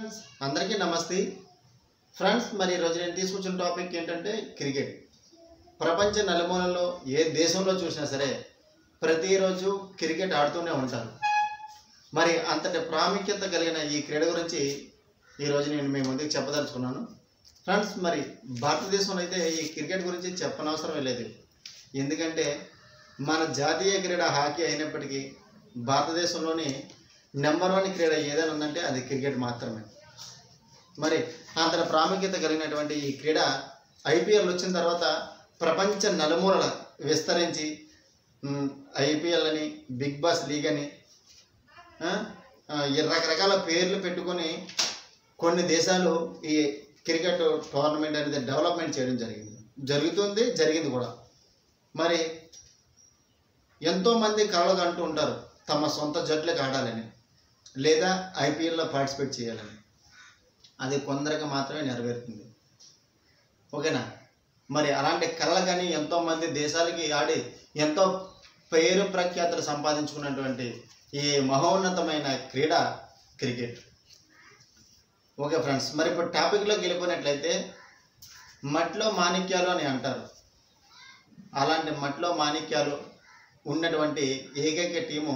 friends అందరికీ నమస్తే friends మరి ఈరోజు నేను తీసుకొచ్చిన టాపిక్ ఏంటంటే క్రికెట్ ప్రపంచ నలుమూలలో ఏ దేశంలో చూసినా సరే ప్రతిరోజు క్రికెట్ ఆడుతూనే ఉంటారు మరి అంతటి ప్రాముఖ్యత కలిగిన ఈ క్రీడ గురించి ఈరోజు నేను మీ ముందుకు చెప్పదలుచుకున్నాను ఫ్రెండ్స్ మరి భారతదేశంలో అయితే ఈ క్రికెట్ గురించి చెప్పనవసరం లేదు ఎందుకంటే మన జాతీయ క్రీడ హాకీ అయినప్పటికీ భారతదేశంలోని నెంబర్ వన్ క్రీడ ఏదైనా ఉందంటే అది క్రికెట్ మాత్రమే మరి అంతటి ప్రాముఖ్యత కలిగినటువంటి ఈ క్రీడ ఐపీఎల్ వచ్చిన తర్వాత ప్రపంచ నలుమూలల విస్తరించి ఐపీఎల్ అని బిగ్ బాస్ లీగ్ అని ఆ, ఆ, ఈ రకరకాల పేర్లు పెట్టుకొని కొన్ని దేశాలు ఈ క్రికెట్ టోర్నమెంట్ అనేది డెవలప్మెంట్ చేయడం జరిగింది జరుగుతుంది జరిగింది కూడా మరి ఎంతోమంది కళలు అంటూ ఉంటారు తమ సొంత జట్లకు ఆడాలని లేదా ఐపీఎల్లో పార్టిసిపేట్ చేయాలని అది కొందరికి మాత్రమే నెరవేరుతుంది ఓకేనా మరి అలాంటి కళలు కానీ ఎంతోమంది దేశాలకి ఆడి ఎంతో పేరు ప్రఖ్యాతులు సంపాదించుకున్నటువంటి ఈ మహోన్నతమైన క్రీడ క్రికెట్ ఓకే ఫ్రెండ్స్ మరి ఇప్పుడు టాపిక్లోకి వెళ్ళిపోయినట్లయితే మట్లో మాణిక్యాలు అని అంటారు అలాంటి మట్లో మాణిక్యాలు ఉన్నటువంటి ఏకైక team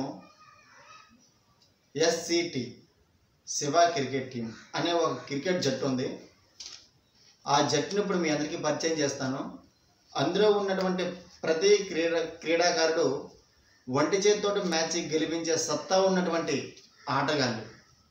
SCT Shiva cricket team అనే ఒక క్రికెట్ జట్టు ఉంది ఆ జట్టును ఇప్పుడు మీ అందరికీ పరిచయం చేస్తాను అందులో ఉన్నటువంటి ప్రతి క్రీడ క్రీడాకారుడు ఒంటి చేతితోటి మ్యాచ్ గెలిపించే సత్తా ఉన్నటువంటి ఆటగాళ్ళు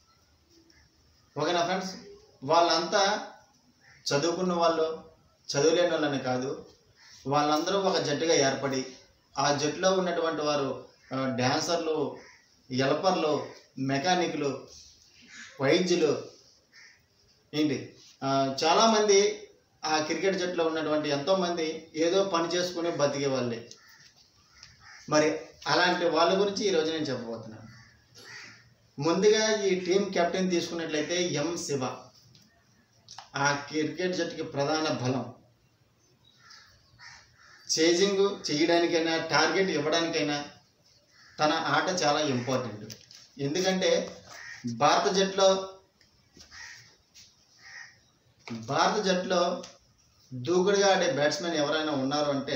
ఓకేనా ఫ్రెండ్స్ వాళ్ళంతా చదువుకున్న వాళ్ళు చదువులేని వాళ్ళని కాదు వాళ్ళందరూ ఒక జట్టుగా ఏర్పడి ఆ జట్టులో ఉన్నటువంటి వారు ఆ, డాన్సర్లు ఎల్పర్లు మెకానిక్లు వైద్యులు ఏంటి ఆ, చాలామంది ఆ క్రికెట్ జట్టులో ఉన్నటువంటి ఎంతోమంది ఏదో పని చేసుకుని బతికే వాళ్ళే మరి అలాంటి వాళ్ళ గురించి ఈరోజు నేను చెప్పబోతున్నాను ముందుగా ఈ టీం కెప్టెన్ తీసుకున్నట్లయితే ఎం శివ ఆ క్రికెట్ జట్టుకి ప్రధాన బలం చేజింగ్ చేయడానికైనా టార్గెట్ ఇవ్వడానికైనా తన ఆట చాలా ఇంపార్టెంట్ ఎందుకంటే భారత జట్టులో భారత జట్టులో దూకుడుగా ఆడే బ్యాట్స్మెన్ ఎవరైనా ఉన్నారు అంటే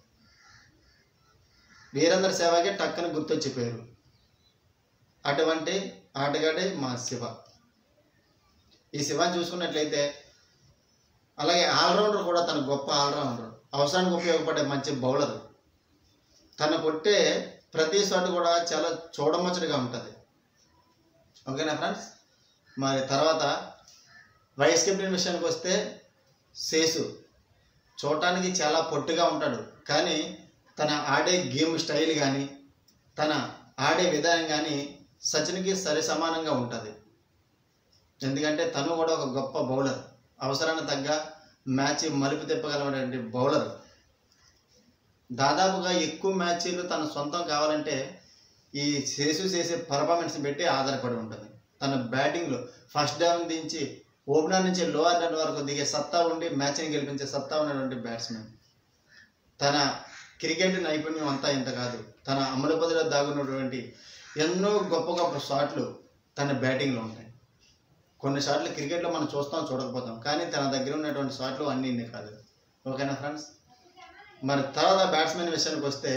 వీరేంద్ర సేవాగే టక్కన గుర్తొచ్చి పేరు అటువంటి ఆటగాడే మా శివ ఈ శివాని చూసుకున్నట్లయితే అలాగే ఆల్రౌండర్ కూడా తన గొప్ప ఆల్రౌండర్ అవసరానికి ఉపయోగపడే మంచి బౌలర్ తను కొట్టే ప్రతి షాట్ కూడా చాలా చూడముచ్చటగా ఉంటుంది ఓకేనా ఫ్రెండ్స్ మరి తర్వాత వైస్ కెప్టెన్ విషయానికి వస్తే శేషు చూడటానికి చాలా పొట్టుగా ఉంటాడు కానీ తన ఆడే గేమ్ స్టైల్ కానీ తన ఆడే విధానం కానీ సచిన్కి సరి సమానంగా ఉంటుంది ఎందుకంటే తను కూడా ఒక గొప్ప బౌలర్ అవసరానికి తగ్గ మ్యాచ్ మలుపు తిప్పగలటువంటి బౌలర్ దాదాపుగా ఎక్కువ మ్యాచ్లు తన సొంతం కావాలంటే ఈ శేషు చేసే పర్ఫార్మెన్స్ పెట్టి ఆధారపడి ఉంటుంది తన బ్యాటింగ్లో ఫస్ట్ డౌన్ దించి ఓపెనర్ నుంచి లోవర్ డౌన్ వరకు దిగే సత్తా ఉండి మ్యాచ్ని గెలిపించే సత్తా ఉన్నటువంటి బ్యాట్స్మెన్ తన క్రికెట్ నైపుణ్యం అంతా ఇంత కాదు తన అమలుపదిలో దాగున్నటువంటి ఎన్నో గొప్ప గొప్ప షాట్లు తన బ్యాటింగ్లో ఉంటాయి కొన్ని షాట్లు క్రికెట్లో మనం చూస్తాం చూడకపోతాం కానీ తన దగ్గర ఉన్నటువంటి షాట్లు అన్నీ ఇన్ని కాదు ఓకేనా ఫ్రెండ్స్ మరి తర్వాత బ్యాట్స్మెన్ విషయానికి వస్తే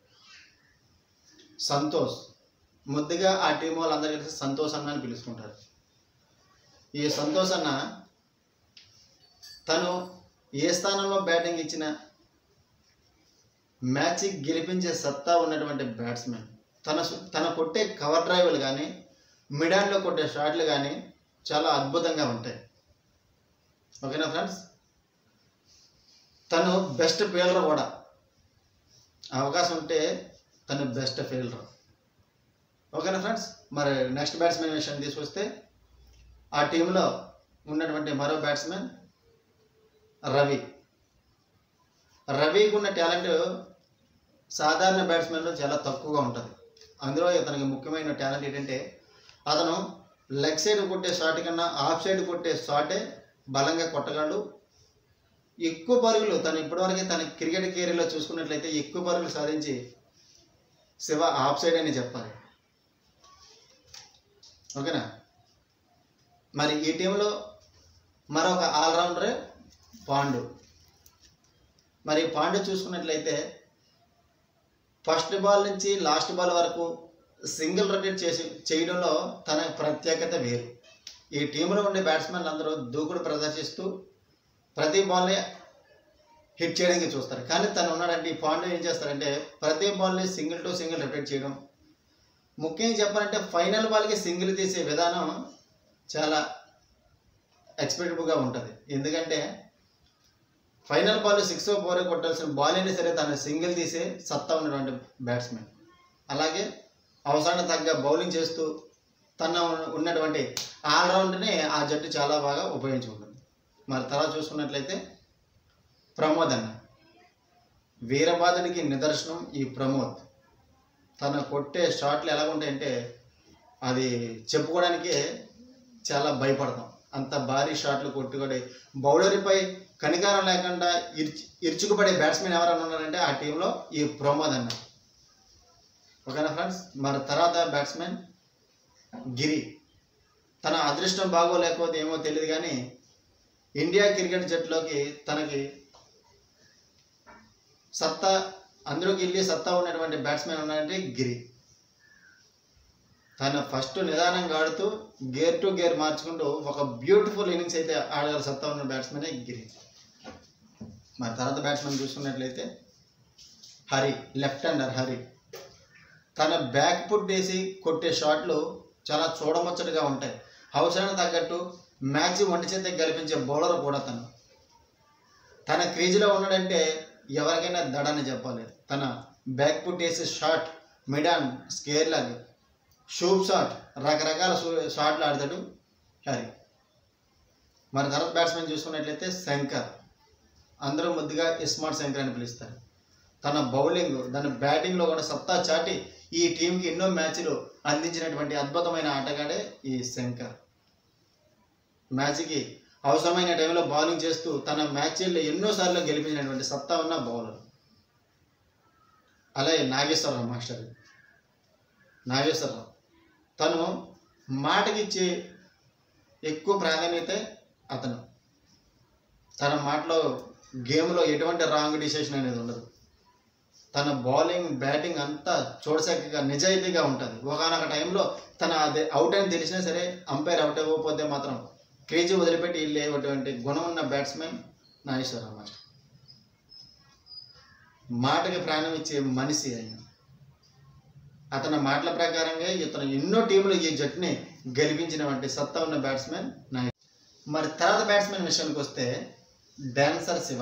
సంతోష్ ముద్దుగా ఆ టీం వాళ్ళందరూ కలిసి సంతోష్ అన్న అని పిలుచుకుంటారు ఈ సంతోష్ అన్న తను ఏ స్థానంలో బ్యాటింగ్ ఇచ్చినా మ్యాచ్ గెలిపించే సత్తా ఉన్నటువంటి బ్యాట్స్మెన్ తన సు- తన కొట్టే కవర్ డ్రైవ్లు కానీ మిడాన్లో కొట్టే షాట్లు కానీ చాలా అద్భుతంగా ఉంటాయి ఓకేనా ఫ్రెండ్స్ తను బెస్ట్ ఫీల్డర్ కూడా అవకాశం ఉంటే తను బెస్ట్ ఫీల్డర్ ఓకేనా ఫ్రెండ్స్ మరి నెక్స్ట్ బ్యాట్స్మెన్ విషయం తీసుకొస్తే ఆ టీంలో ఉన్నటువంటి మరో బ్యాట్స్మెన్ రవి రవికి ఉన్న టాలెంట్ సాధారణ బ్యాట్స్మెన్లో చాలా తక్కువగా ఉంటుంది అందులో ఇతనికి ముఖ్యమైన టాలెంట్ ఏంటంటే అతను లెగ్ సైడ్ కొట్టే షాట్ కన్నా ఆఫ్ సైడ్ కొట్టే షాటే బలంగా కొట్టగలడు ఎక్కువ పరుగులు తను ఇప్పటివరకు తన క్రికెట్ కెరీర్లో చూసుకున్నట్లయితే ఎక్కువ పరుగులు సాధించి శివ ఆఫ్ సైడ్ అని చెప్పాలి ఓకేనా మరి ఈ టీంలో మరొక ఆల్రౌండరే పాండు మరి పాండు చూసుకున్నట్లయితే ఫస్ట్ బాల్ నుంచి లాస్ట్ బాల్ వరకు సింగిల్ రొటేట్ చేసి చేయడంలో తన ప్రత్యేకత వేరు ఈ టీంలో ఉండే బ్యాట్స్మెన్లు అందరూ దూకుడు ప్రదర్శిస్తూ ప్రతి బాల్ని హిట్ చేయడానికి చూస్తారు కానీ తను ఉన్నాడంటే ఈ పాండు ఏం చేస్తారంటే ప్రతి బాల్ని సింగిల్ టు సింగిల్ రొటేట్ చేయడం ముఖ్యంగా చెప్పాలంటే ఫైనల్ బాల్కి సింగిల్ తీసే విధానం చాలా ఎక్స్పెక్టబుల్గా ఉంటుంది ఎందుకంటే ఫైనల్ బాల్ సిక్స్ ఫోర్ కొట్టాల్సిన బాల్ అయినా సరే తను సింగిల్ తీసే సత్తా ఉన్నటువంటి బ్యాట్స్మెన్ అలాగే అవసరానికి తగ్గ బౌలింగ్ చేస్తూ తన ఉన్నటువంటి ఆల్రౌండ్ని ఆ జట్టు చాలా బాగా ఉపయోగించుకుంటుంది మరి తర్వాత చూసుకున్నట్లయితే ప్రమోద్ అన్న వీరబాదుడికి నిదర్శనం ఈ ప్రమోద్ తను కొట్టే షాట్లు ఎలా ఉంటాయంటే అది చెప్పుకోవడానికి చాలా భయపడతాం అంత భారీ షాట్లు కొట్టుకొని బౌలర్పై కనికారం లేకుండా ఇర్చి ఇరుచుకుపడే బ్యాట్స్మెన్ ఎవరైనా ఉన్నారంటే ఆ టీంలో ఈ ప్రమోద్ అన్న ఓకేనా ఫ్రెండ్స్ మరి తర్వాత బ్యాట్స్మెన్ గిరి తన అదృష్టం బాగోలేకపోతే ఏమో తెలియదు కానీ ఇండియా క్రికెట్ జట్టులోకి తనకి సత్తా అందులోకి వెళ్ళి సత్తా ఉన్నటువంటి బ్యాట్స్మెన్ ఉన్నాడంటే గిరి తను ఫస్ట్ నిదానంగా ఆడుతూ గేర్ టు గేర్ మార్చుకుంటూ ఒక బ్యూటిఫుల్ ఇన్నింగ్స్ అయితే ఆడగల సత్తా ఉన్న బ్యాట్స్మెనే గిరి మరి తర్వాత బ్యాట్స్మెన్ చూసుకున్నట్లయితే హరి లెఫ్ట్ హ్యాండర్ హరి తన బ్యాక్ పుట్ వేసి కొట్టే షాట్లు చాలా చూడముచ్చటగా ఉంటాయి అవసరానికి తగ్గట్టు మ్యాచ్ ఒంటి చేత గెలిపించే బౌలర్ కూడా తను తన క్రీజులో ఉన్నాడంటే ఎవరికైనా దడని చెప్పాలి తన బ్యాక్ పుట్ వేసే shot mid on square leg scoop shot రకరకాల షూ- షాట్లు ఆడతాడు హరి మరి తర్వాత బ్యాట్స్మెన్ చూసుకున్నట్లయితే శంకర్ అందరూ ముద్దుగా ఇస్మార్ట్ శంకర్ అని పిలుస్తారు తన బౌలింగ్ తన బ్యాటింగ్లో కూడా సత్తా చాటి ఈ టీంకి ఎన్నో మ్యాచ్లు అందించినటువంటి అద్భుతమైన ఆటగాడే ఈ శంకర్ మ్యాచ్కి అవసరమైన టైంలో బౌలింగ్ చేస్తూ తన మ్యాచ్ల్లో ఎన్నోసార్లు గెలిపించినటువంటి సత్తా ఉన్న బౌలర్ అలాగే నాగేశ్వరరావు మాస్టర్ నాగేశ్వరరావు తను మాటకిచ్చే ఎక్కువ ప్రాధాన్యత అతను తన మాటలో గేమ్లో ఎటువంటి రాంగ్ డిసిషన్ అనేది ఉండదు తన బౌలింగ్ బ్యాటింగ్ అంతా చూడసక్కగా నిజాయితీగా ఉంటుంది ఒకనొక టైంలో తన అదే అవుట్ అని తెలిసినా సరే అంపైర్ అవుట్ అవ్వకపోతే మాత్రం క్రేజీ వదిలిపెట్టి వెళ్ళేటువంటి గుణం ఉన్న బ్యాట్స్మెన్ నాగేశ్వరరావు మాస్టర్ మాటకి ప్రాణం ఇచ్చే మనిషి ఆయన అతని మాటల ప్రకారంగా ఇతను ఎన్నో టీంలు ఈ జట్టుని గెలిపించినటువంటి సత్తా ఉన్న బ్యాట్స్మెన్ నాగేశ్వర మరి తర్వాత బ్యాట్స్మెన్ విషయానికి వస్తే డాన్సర్ శివ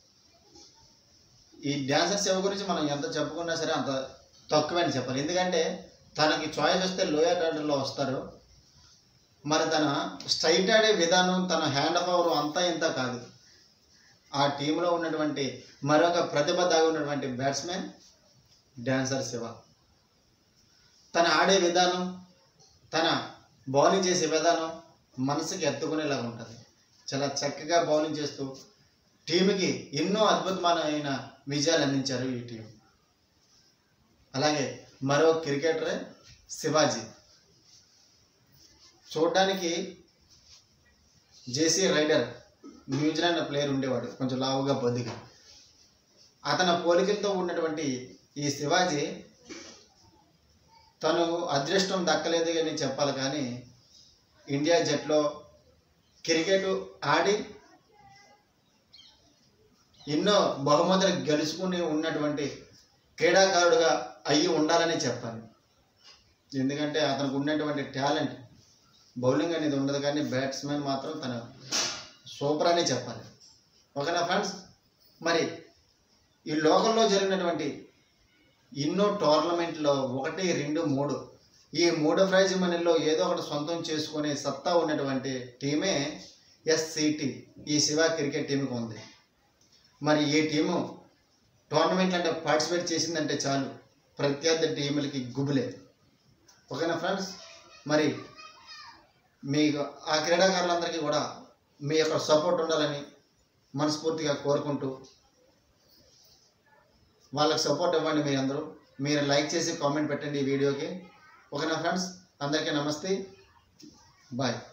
ఈ డాన్సర్ శివ గురించి మనం ఎంత చెప్పుకున్నా సరే అంత తక్కువే అని చెప్పాలి ఎందుకంటే తనకి చాయిస్ వస్తే లోయర్ ఆర్డర్లో వస్తారు మరి తన స్ట్రైట్ ఆడే విధానం తన హ్యాండ్ పవర్ అంతా ఇంత కాదు ఆ టీంలో ఉన్నటువంటి మరొక ప్రతిభ దాగి ఉన్నటువంటి బ్యాట్స్మెన్ డాన్సర్ శివ తన ఆడే విధానం తన బౌలింగ్ చేసే విధానం మనసుకి ఎత్తుకునేలాగా ఉంటుంది చాలా చక్కగా బౌలింగ్ చేస్తూ టీంకి ఎన్నో అద్భుతమైన విజయాలు అందించారు ఈ టీం అలాగే మరో క్రికెటరే శివాజీ చూడడానికి జేసీ రైడర్ న్యూజిలాండ్ ప్లేయర్ ఉండేవాడు కొంచెం లావుగా బొద్దుగా అతని పోలికలతో ఉన్నటువంటి ఈ శివాజీ తను అదృష్టం దక్కలేదు అని చెప్పాలి కానీ ఇండియా జట్లో క్రికెట్ ఆడి ఎన్నో బహుమతులు గెలుచుకుని ఉన్నటువంటి క్రీడాకారుడుగా అయ్యి ఉండాలని చెప్పాలి ఎందుకంటే అతనికి ఉన్నటువంటి టాలెంట్ బౌలింగ్ అనేది ఉండదు కానీ బ్యాట్స్మెన్ మాత్రం తన సూపర్ అని చెప్పాలి ఓకేనా ఫ్రెండ్స్ మరి ఈ లోకల్లో జరిగినటువంటి ఎన్నో టోర్నమెంట్లో ఒకటి రెండు మూడు ఈ మూడు ప్రైజ్ మనీలో ఏదో ఒకటి సొంతం చేసుకునే సత్తా ఉన్నటువంటి టీమే ఎస్సిటి ఈ శివ క్రికెట్ టీంకి ఉంది మరి ఈ టీము టోర్నమెంట్ అంటే పార్టిసిపేట్ చేసిందంటే చాలు ప్రత్యర్థి టీములకి గుబులే ఓకేనా ఫ్రెండ్స్ మరి మీకు ఆ క్రీడాకారులందరికీ కూడా మీ యొక్క సపోర్ట్ ఉండాలని మనస్ఫూర్తిగా కోరుకుంటూ వాళ్ళకి సపోర్ట్ ఇవ్వండి మీరు అందరూ మీరు లైక్ చేసి కామెంట్ పెట్టండి ఈ వీడియోకి ఓకేనా ఫ్రెండ్స్ అందరికీ నమస్తే బాయ్